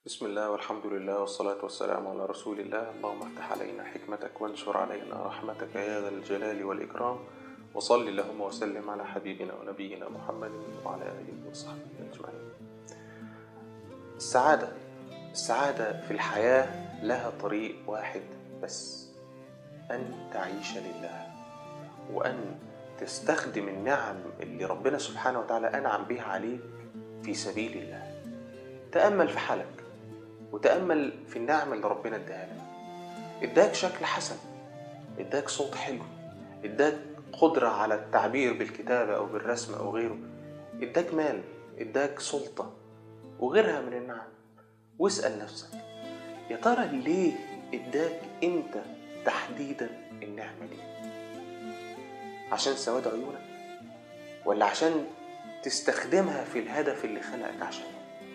بسم الله والحمد لله والصلاة والسلام على رسول الله اللهم افتح علينا حكمتك وانشر علينا رحمتك يا ذا الجلال والإكرام وصل اللهم وسلم على حبيبنا ونبينا محمد وعلى آله وصحبه أجمعين السعادة السعادة في الحياة لها طريق واحد بس أن تعيش لله وأن تستخدم النعم اللي ربنا سبحانه وتعالى أنعم بها عليك في سبيل الله تأمل في حالك وتأمل في النعم اللي ربنا اداها لك اداك شكل حسن اداك صوت حلو اداك قدرة على التعبير بالكتابة أو بالرسم أو غيره اداك مال اداك سلطة وغيرها من النعم واسأل نفسك يا ترى ليه اداك انت تحديدا النعمة دي عشان سواد عيونك ولا عشان تستخدمها في الهدف اللي خلقك عشانه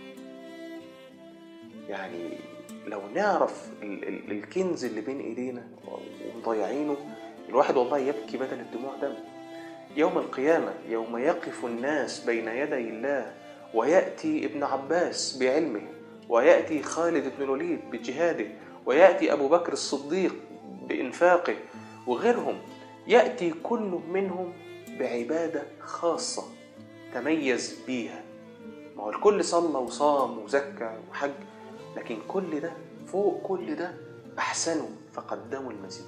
يعني لو نعرف ال- ال- الكنز اللي بين ايدينا ومضيعينه الواحد والله يبكي بدل الدموع دم يوم القيامة يوم يقف الناس بين يدي الله ويأتي ابن عباس بعلمه ويأتي خالد بن الوليد بجهاده ويأتي أبو بكر الصديق بإنفاقه وغيرهم يأتي كل منهم بعبادة خاصة تميز بيها ما هو الكل صلى وصام وزكى وحج لكن كل ده فوق كل ده أحسنوا فقدموا المزيد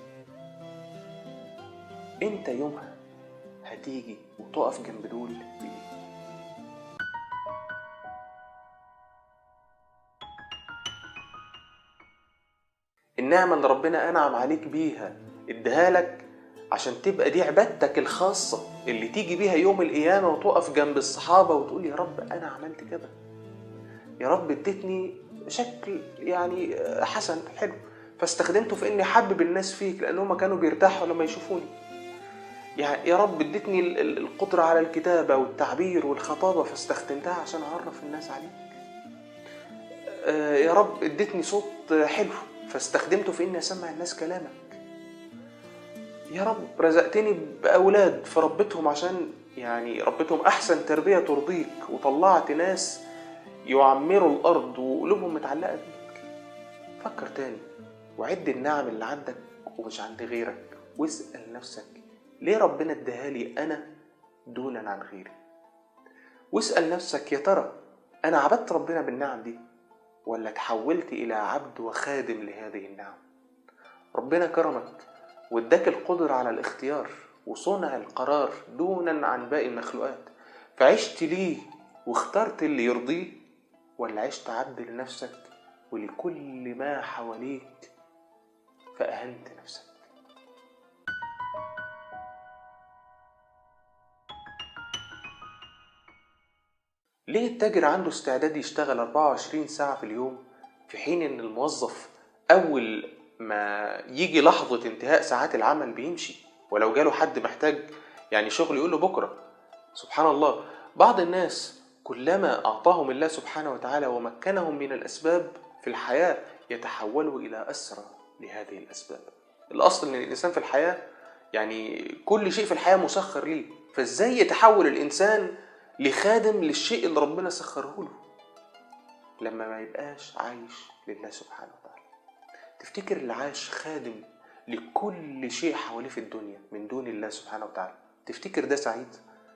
انت يومها هتيجي وتقف جنب دول بإيه؟ النعمة اللي ربنا أنعم عليك بيها اديها لك عشان تبقى دي عبادتك الخاصة اللي تيجي بيها يوم القيامة وتقف جنب الصحابة وتقول يا رب أنا عملت كده يا رب اديتني شكل يعني حسن حلو فاستخدمته في اني احبب الناس فيك لانهم كانوا بيرتاحوا لما يشوفوني يعني يا رب اديتني ال- ال- القدرة على الكتابة والتعبير والخطابة فاستخدمتها عشان أعرف الناس عليك آه، يا رب اديتني صوت حلو فاستخدمته في اني اسمع الناس كلامك يا رب رزقتني بأولاد فربيتهم عشان يعني ربيتهم أحسن تربية ترضيك وطلعت ناس يعمروا الأرض وقلوبهم متعلقة بيك فكر تاني وعد النعم اللي عندك ومش عند غيرك واسأل نفسك ليه ربنا اداها لي أنا دونا عن غيري واسأل نفسك يا ترى أنا عبدت ربنا بالنعم دي ولا تحولت إلى عبد وخادم لهذه النعم ربنا كرمك واداك القدرة على الاختيار وصنع القرار دونا عن باقي المخلوقات فعشت ليه واخترت اللي يرضيه ولا عشت عبد لنفسك ولكل ما حواليك فأهنت نفسك ليه التاجر عنده استعداد يشتغل 24 ساعة في اليوم في حين إن الموظف أول ما يجي لحظة انتهاء ساعات العمل بيمشي ولو جاله حد محتاج يعني شغل يقول له بكرة سبحان الله بعض الناس كلما أعطاهم الله سبحانه وتعالى ومكنهم من الأسباب في الحياة يتحولوا إلى أسرى لهذه الأسباب الأصل إن الإنسان في الحياة يعني كل شيء في الحياة مسخر ليه فإزاي يتحول الإنسان لخادم للشيء اللي ربنا سخره له لما ما يبقاش عايش لله سبحانه وتعالى تفتكر اللي عاش خادم لكل شيء حواليه في الدنيا من دون الله سبحانه وتعالى تفتكر ده سعيد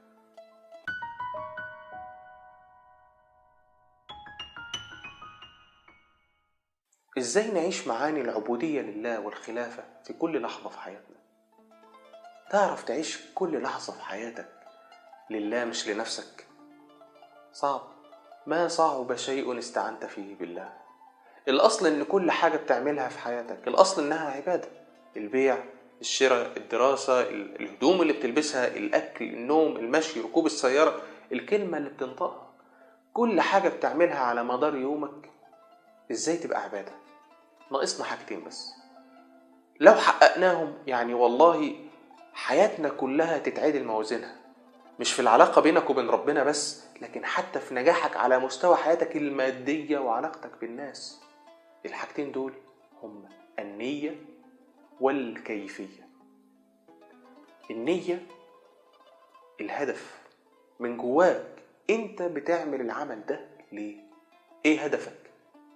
ازاي نعيش معاني العبودية لله والخلافة في كل لحظة في حياتنا تعرف تعيش في كل لحظة في حياتك لله مش لنفسك صعب ما صعب شيء استعنت فيه بالله الأصل إن كل حاجة بتعملها في حياتك الأصل إنها عبادة البيع الشراء الدراسة ال- الهدوم اللي بتلبسها الأكل النوم المشي ركوب السيارة الكلمة اللي بتنطقها كل حاجة بتعملها على مدار يومك إزاي تبقى عبادة ناقصنا حاجتين بس لو حققناهم يعني والله حياتنا كلها تتعدل موازينها مش في العلاقة بينك وبين ربنا بس لكن حتى في نجاحك على مستوى حياتك المادية وعلاقتك بالناس الحاجتين دول هما النية والكيفية النية الهدف من جواك انت بتعمل العمل ده ليه ايه هدفك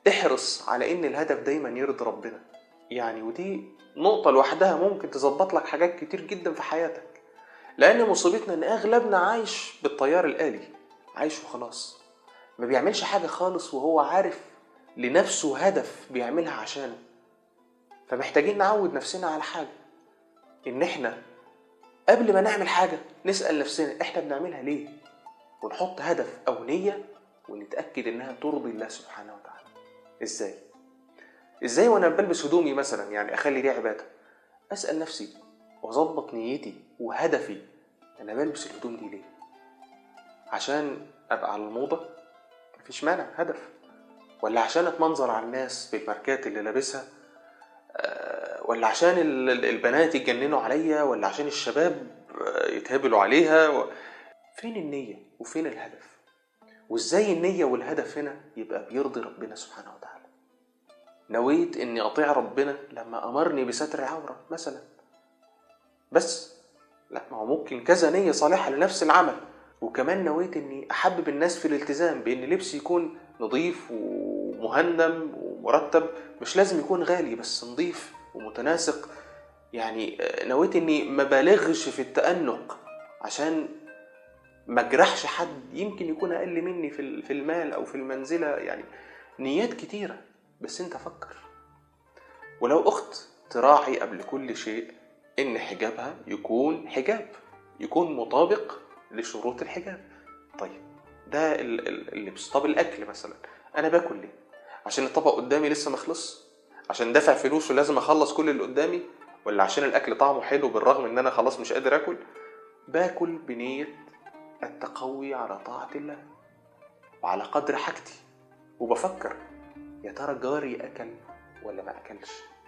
احرص على ان الهدف دايما يرضي ربنا يعني ودي نقطة لوحدها ممكن تظبط لك حاجات كتير جدا في حياتك لأن مصيبتنا إن أغلبنا عايش بالطيار الآلي عايش وخلاص ما بيعملش حاجة خالص وهو عارف لنفسه هدف بيعملها عشانه فمحتاجين نعود نفسنا على حاجة إن إحنا قبل ما نعمل حاجة نسأل نفسنا إحنا بنعملها ليه ونحط هدف أو نية ونتأكد إنها ترضي الله سبحانه وتعالى إزاي؟ إزاي وأنا بلبس هدومي مثلا يعني أخلي دي عبادة أسأل نفسي وأظبط نيتي وهدفي أنا بلبس الهدوم دي ليه؟ عشان أبقى على الموضة مفيش مانع هدف ولا عشان أتمنظر على الناس بالماركات اللي لابسها آه، ولا عشان البنات يتجننوا عليا ولا عشان الشباب آه، يتهبلوا عليها و... فين النية وفين الهدف وازاي النية والهدف هنا يبقى بيرضي ربنا سبحانه وتعالى نويت اني اطيع ربنا لما امرني بستر العورة مثلا بس لا ما هو ممكن كذا نية صالحة لنفس العمل وكمان نويت اني احبب الناس في الالتزام بان لبسي يكون نظيف ومهندم ومرتب مش لازم يكون غالي بس نظيف ومتناسق يعني نويت اني ما بالغش في التأنق عشان ما اجرحش حد يمكن يكون اقل مني في في المال او في المنزله يعني نيات كتيره بس انت فكر ولو اخت تراعي قبل كل شيء ان حجابها يكون حجاب يكون مطابق لشروط الحجاب طيب ده اللبس طب الاكل مثلا انا باكل ليه عشان الطبق قدامي لسه مخلص عشان دافع فلوس ولازم اخلص كل اللي قدامي ولا عشان الاكل طعمه حلو بالرغم ان انا خلاص مش قادر اكل باكل بنيه التقوي على طاعه الله وعلى قدر حاجتي وبفكر يا ترى جاري اكل ولا ما اكلش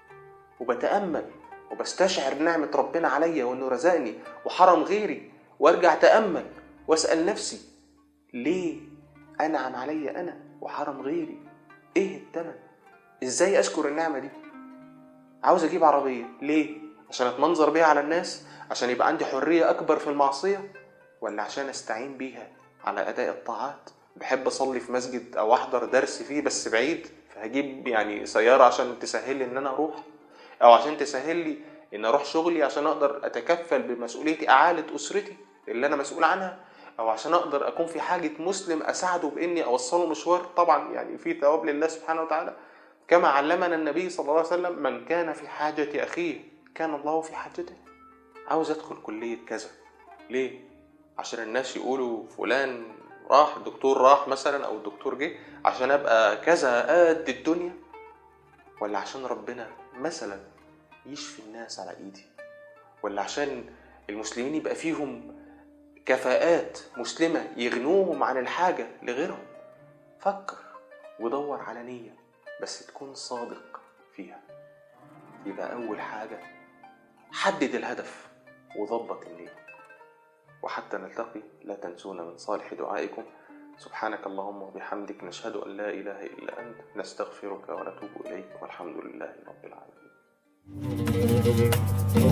وبتامل وبستشعر نعمة ربنا عليا وإنه رزقني وحرم غيري وأرجع أتأمل وأسأل نفسي ليه أنعم عليا أنا وحرم غيري إيه التمن إزاي أشكر النعمة دي عاوز أجيب عربية ليه عشان أتمنظر بيها على الناس عشان يبقى عندي حرية أكبر في المعصية ولا عشان أستعين بيها على أداء الطاعات بحب أصلي في مسجد أو أحضر درس فيه بس بعيد فهجيب يعني سيارة عشان تسهل لي إن أنا أروح او عشان تسهل لي ان اروح شغلي عشان اقدر اتكفل بمسؤوليتي اعاله اسرتي اللي انا مسؤول عنها او عشان اقدر اكون في حاجه مسلم اساعده باني اوصله مشوار طبعا يعني في ثواب لله سبحانه وتعالى كما علمنا النبي صلى الله عليه وسلم من كان في حاجه اخيه كان الله في حاجته عاوز ادخل كليه كذا ليه عشان الناس يقولوا فلان راح الدكتور راح مثلا او الدكتور جه عشان ابقى كذا قد الدنيا ولا عشان ربنا مثلا يشفي الناس على ايدي ولا عشان المسلمين يبقى فيهم كفاءات مسلمة يغنوهم عن الحاجة لغيرهم فكر ودور على نية بس تكون صادق فيها يبقى أول حاجة حدد الهدف وظبط النية وحتى نلتقي لا تنسونا من صالح دعائكم سبحانك اللهم وبحمدك نشهد أن لا إله إلا أنت نستغفرك ونتوب إليك والحمد لله رب العالمين